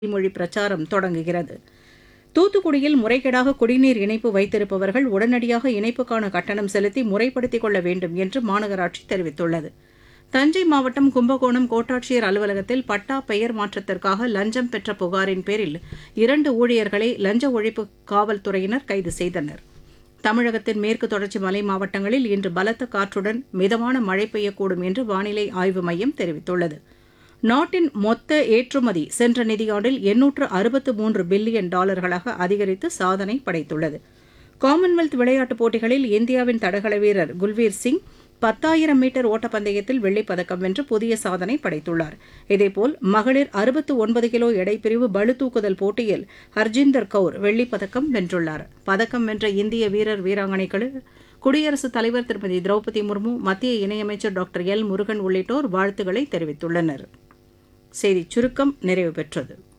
மொழி பிரச்சாரம் தொடங்குகிறது தூத்துக்குடியில் முறைகேடாக குடிநீர் இணைப்பு வைத்திருப்பவர்கள் உடனடியாக இணைப்புக்கான கட்டணம் செலுத்தி முறைப்படுத்திக் கொள்ள வேண்டும் என்று மாநகராட்சி தெரிவித்துள்ளது தஞ்சை மாவட்டம் கும்பகோணம் கோட்டாட்சியர் அலுவலகத்தில் பட்டா பெயர் மாற்றத்திற்காக லஞ்சம் பெற்ற புகாரின் பேரில் இரண்டு ஊழியர்களை லஞ்ச ஒழிப்பு காவல்துறையினர் கைது செய்தனர் தமிழகத்தின் மேற்கு தொடர்ச்சி மலை மாவட்டங்களில் இன்று பலத்த காற்றுடன் மிதமான மழை பெய்யக்கூடும் என்று வானிலை ஆய்வு மையம் தெரிவித்துள்ளது நாட்டின் மொத்த ஏற்றுமதி சென்ற நிதியாண்டில் எண்ணூற்று அறுபத்து மூன்று பில்லியன் டாலர்களாக அதிகரித்து சாதனை படைத்துள்ளது காமன்வெல்த் விளையாட்டுப் போட்டிகளில் இந்தியாவின் தடகள வீரர் குல்வீர் சிங் பத்தாயிரம் மீட்டர் ஓட்டப்பந்தயத்தில் வெள்ளிப் பதக்கம் வென்று புதிய சாதனை படைத்துள்ளார் இதேபோல் மகளிர் அறுபத்து ஒன்பது கிலோ எடைப்பிரிவு பளுதூக்குதல் போட்டியில் ஹர்ஜிந்தர் கவுர் வெள்ளிப் பதக்கம் வென்றுள்ளார் பதக்கம் வென்ற இந்திய வீரர் வீராங்கனைகளுக்கு குடியரசுத் தலைவர் திருமதி திரௌபதி முர்மு மத்திய இணையமைச்சர் டாக்டர் எல் முருகன் உள்ளிட்டோர் வாழ்த்துக்களை தெரிவித்துள்ளனர் செய்திச் சுருக்கம் நிறைவு பெற்றது